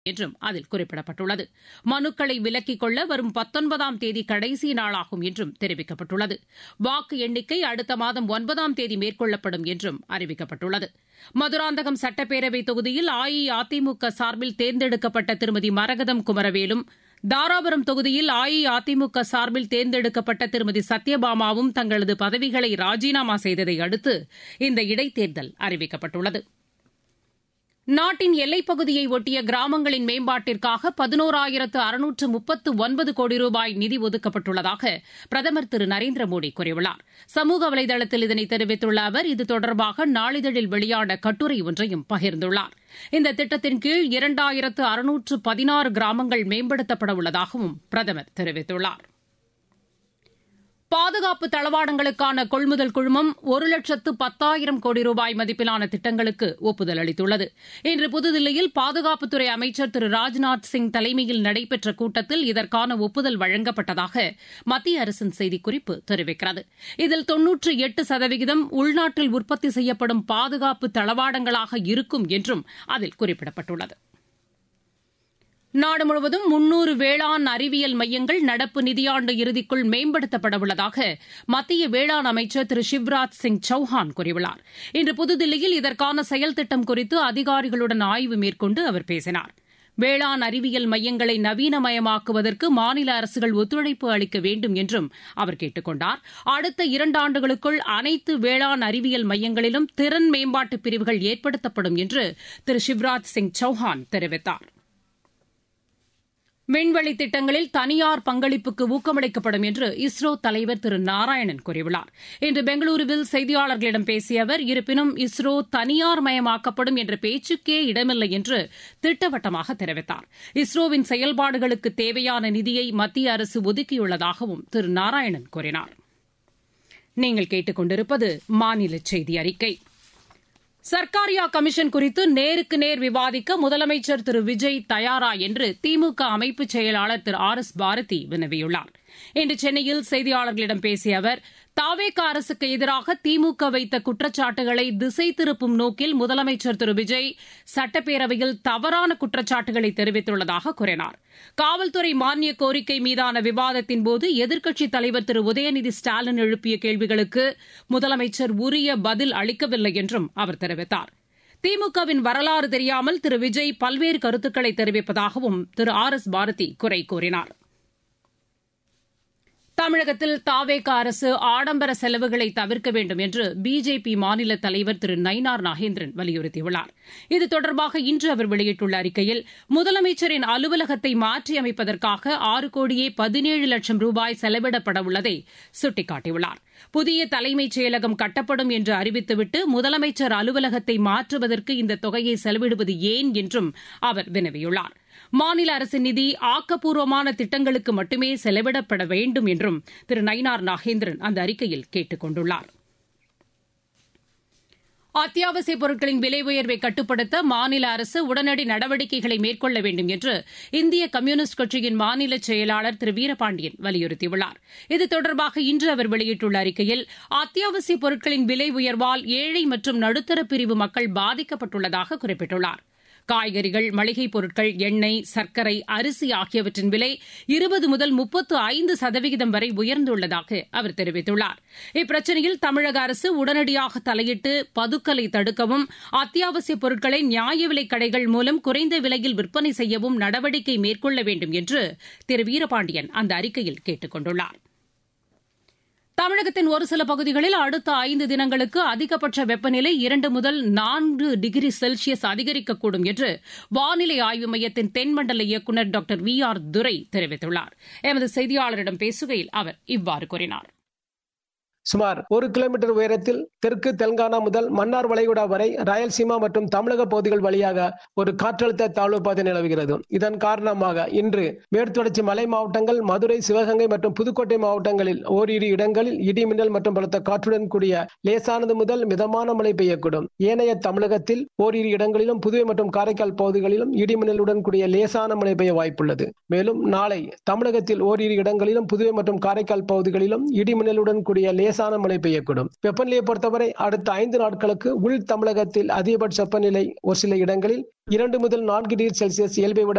என்றும் அதில் குறிப்பிடப்பட்டுள்ளது மனுக்களை விலக்கிக் கொள்ள வரும் பத்தொன்பதாம் தேதி கடைசி நாளாகும் என்றும் தெரிவிக்கப்பட்டுள்ளது வாக்கு எண்ணிக்கை அடுத்த மாதம் ஒன்பதாம் தேதி மேற்கொள்ளப்படும் என்றும் அறிவிக்கப்பட்டுள்ளது மதுராந்தகம் சட்டப்பேரவை தொகுதியில் அஇஅதிமுக சார்பில் தேர்ந்தெடுக்கப்பட்ட திருமதி மரகதம் குமரவேலும் தாராபுரம் தொகுதியில் அஇஅதிமுக சார்பில் தேர்ந்தெடுக்கப்பட்ட திருமதி சத்யபாமாவும் தங்களது பதவிகளை ராஜினாமா செய்ததை அடுத்து இந்த இடைத்தேர்தல் அறிவிக்கப்பட்டுள்ளது நாட்டின் எல்லைப்பகுதியை ஒட்டிய கிராமங்களின் மேம்பாட்டிற்காக பதினோராயிரத்து அறுநூற்று முப்பத்து ஒன்பது கோடி ரூபாய் நிதி ஒதுக்கப்பட்டுள்ளதாக பிரதமர் திரு நரேந்திர மோடி கூறியுள்ளார் சமூக வலைதளத்தில் இதனை தெரிவித்துள்ள அவர் இது தொடர்பாக நாளிதழில் வெளியான கட்டுரை ஒன்றையும் பகிர்ந்துள்ளார் இந்த திட்டத்தின் கீழ் இரண்டாயிரத்து அறுநூற்று பதினாறு கிராமங்கள் மேம்படுத்தப்பட உள்ளதாகவும் பிரதமர் தெரிவித்துள்ளார் பாதுகாப்பு தளவாடங்களுக்கான கொள்முதல் குழுமம் ஒரு லட்சத்து பத்தாயிரம் கோடி ரூபாய் மதிப்பிலான திட்டங்களுக்கு ஒப்புதல் அளித்துள்ளது இன்று புதுதில்லியில் பாதுகாப்புத்துறை அமைச்சர் திரு ராஜ்நாத் சிங் தலைமையில் நடைபெற்ற கூட்டத்தில் இதற்கான ஒப்புதல் வழங்கப்பட்டதாக மத்திய அரசின் செய்திக்குறிப்பு தெரிவிக்கிறது இதில் தொன்னூற்று எட்டு சதவிகிதம் உள்நாட்டில் உற்பத்தி செய்யப்படும் பாதுகாப்பு தளவாடங்களாக இருக்கும் என்றும் அதில் குறிப்பிடப்பட்டுள்ளது நாடு முழுவதும் முன்னூறு வேளாண் அறிவியல் மையங்கள் நடப்பு நிதியாண்டு இறுதிக்குள் மேம்படுத்தப்பட உள்ளதாக மத்திய வேளாண் அமைச்சர் திரு சிவராஜ் சிங் சௌஹான் கூறியுள்ளார் இன்று புதுதில்லியில் இதற்கான செயல் திட்டம் குறித்து அதிகாரிகளுடன் ஆய்வு மேற்கொண்டு அவர் பேசினார் வேளாண் அறிவியல் மையங்களை நவீனமயமாக்குவதற்கு மாநில அரசுகள் ஒத்துழைப்பு அளிக்க வேண்டும் என்றும் அவர் கேட்டுக் கொண்டார் அடுத்த இரண்டாண்டுகளுக்குள் அனைத்து வேளாண் அறிவியல் மையங்களிலும் திறன் மேம்பாட்டு பிரிவுகள் ஏற்படுத்தப்படும் என்று திரு சிவராஜ் சிங் சௌஹான் தெரிவித்தாா் விண்வெளி திட்டங்களில் தனியார் பங்களிப்புக்கு ஊக்கமளிக்கப்படும் என்று இஸ்ரோ தலைவர் திரு நாராயணன் கூறியுள்ளார் இன்று பெங்களூருவில் செய்தியாளர்களிடம் பேசிய அவர் இருப்பினும் இஸ்ரோ தனியார் மயமாக்கப்படும் என்ற பேச்சுக்கே இடமில்லை என்று திட்டவட்டமாக தெரிவித்தார் இஸ்ரோவின் செயல்பாடுகளுக்கு தேவையான நிதியை மத்திய அரசு ஒதுக்கியுள்ளதாகவும் திரு நாராயணன் கூறினார் நீங்கள் கேட்டுக் கொண்டிருப்பது மாநில செய்தி அறிக்கை சர்க்காரியா கமிஷன் குறித்து நேருக்கு நேர் விவாதிக்க முதலமைச்சர் திரு விஜய் தயாரா என்று திமுக அமைப்பு செயலாளர் திரு ஆர் எஸ் பாரதி வினவியுள்ளார் இன்று சென்னையில் செய்தியாளர்களிடம் பேசிய அவர் தாவேக அரசுக்கு எதிராக திமுக வைத்த குற்றச்சாட்டுகளை திசை திருப்பும் நோக்கில் முதலமைச்சர் திரு விஜய் சட்டப்பேரவையில் தவறான குற்றச்சாட்டுகளை தெரிவித்துள்ளதாக கூறினார் காவல்துறை மானிய கோரிக்கை மீதான விவாதத்தின்போது எதிர்க்கட்சித் தலைவர் திரு உதயநிதி ஸ்டாலின் எழுப்பிய கேள்விகளுக்கு முதலமைச்சர் உரிய பதில் அளிக்கவில்லை என்றும் அவர் தெரிவித்தார் திமுகவின் வரலாறு தெரியாமல் திரு விஜய் பல்வேறு கருத்துக்களை தெரிவிப்பதாகவும் திரு ஆர் எஸ் பாரதி குறை கூறினார் தமிழகத்தில் தாவேக அரசு ஆடம்பர செலவுகளை தவிர்க்க வேண்டும் என்று பிஜேபி மாநில தலைவர் திரு நயினார் நாகேந்திரன் வலியுறுத்தியுள்ளார் இது தொடர்பாக இன்று அவர் வெளியிட்டுள்ள அறிக்கையில் முதலமைச்சரின் அலுவலகத்தை மாற்றியமைப்பதற்காக ஆறு கோடியே பதினேழு லட்சம் ரூபாய் செலவிடப்பட உள்ளதை சுட்டிக்காட்டியுள்ளார் புதிய தலைமைச் செயலகம் கட்டப்படும் என்று அறிவித்துவிட்டு முதலமைச்சர் அலுவலகத்தை மாற்றுவதற்கு இந்த தொகையை செலவிடுவது ஏன் என்றும் அவர் வினவியுள்ளார் மாநில அரசின் நிதி ஆக்கப்பூர்வமான திட்டங்களுக்கு மட்டுமே செலவிடப்பட வேண்டும் என்றும் திரு நயினார் நாகேந்திரன் அந்த அறிக்கையில் கேட்டுக் கொண்டுள்ளார் அத்தியாவசிய பொருட்களின் விலை உயர்வை கட்டுப்படுத்த மாநில அரசு உடனடி நடவடிக்கைகளை மேற்கொள்ள வேண்டும் என்று இந்திய கம்யூனிஸ்ட் கட்சியின் மாநில செயலாளர் திரு வீரபாண்டியன் வலியுறுத்தியுள்ளார் இது தொடர்பாக இன்று அவர் வெளியிட்டுள்ள அறிக்கையில் அத்தியாவசிய பொருட்களின் விலை உயர்வால் ஏழை மற்றும் நடுத்தர பிரிவு மக்கள் பாதிக்கப்பட்டுள்ளதாக குறிப்பிட்டுள்ளார் காய்கறிகள் மளிகைப் பொருட்கள் எண்ணெய் சர்க்கரை அரிசி ஆகியவற்றின் விலை இருபது முதல் முப்பத்து ஐந்து சதவிகிதம் வரை உயர்ந்துள்ளதாக அவர் தெரிவித்துள்ளார் இப்பிரச்சினையில் தமிழக அரசு உடனடியாக தலையிட்டு பதுக்கலை தடுக்கவும் அத்தியாவசிய பொருட்களை நியாய விலைக் கடைகள் மூலம் குறைந்த விலையில் விற்பனை செய்யவும் நடவடிக்கை மேற்கொள்ள வேண்டும் என்று திரு வீரபாண்டியன் அந்த அறிக்கையில் கேட்டுக் கொண்டுள்ளாா் தமிழகத்தின் ஒரு சில பகுதிகளில் அடுத்த ஐந்து தினங்களுக்கு அதிகபட்ச வெப்பநிலை இரண்டு முதல் நான்கு டிகிரி செல்சியஸ் அதிகரிக்கக்கூடும் என்று வானிலை ஆய்வு மையத்தின் தென்மண்டல இயக்குநர் டாக்டர் வி ஆர் துரை தெரிவித்துள்ளார் எமது செய்தியாளரிடம் பேசுகையில் அவர் இவ்வாறு கூறினார் சுமார் ஒரு கிலோமீட்டர் உயரத்தில் தெற்கு தெலுங்கானா முதல் மன்னார் வளைகுடா வரை ராயல்சீமா மற்றும் தமிழக பகுதிகள் வழியாக ஒரு காற்றழுத்த தாழ்வு பாதை நிலவுகிறது இதன் காரணமாக இன்று மேற்குத்தொடர்ச்சி மலை மாவட்டங்கள் மதுரை சிவகங்கை மற்றும் புதுக்கோட்டை மாவட்டங்களில் ஓரிரு இடங்களில் இடி மின்னல் மற்றும் பலத்த காற்றுடன் கூடிய லேசானது முதல் மிதமான மழை பெய்யக்கூடும் ஏனைய தமிழகத்தில் ஓரிரு இடங்களிலும் புதுவை மற்றும் காரைக்கால் பகுதிகளிலும் இடி மின்னலுடன் கூடிய லேசான மழை பெய்ய வாய்ப்புள்ளது மேலும் நாளை தமிழகத்தில் ஓரிரு இடங்களிலும் புதுவை மற்றும் காரைக்கால் பகுதிகளிலும் இடி மின்னலுடன் கூடிய லேசான மழை பெய்யக்கூடும் வெப்பநிலையை பொறுத்தவரை அடுத்த ஐந்து நாட்களுக்கு உள் தமிழகத்தில் அதிகபட்ச வெப்பநிலை ஒரு சில இடங்களில் இரண்டு முதல் நான்கு டிகிரி செல்சியஸ் இயல்பை விட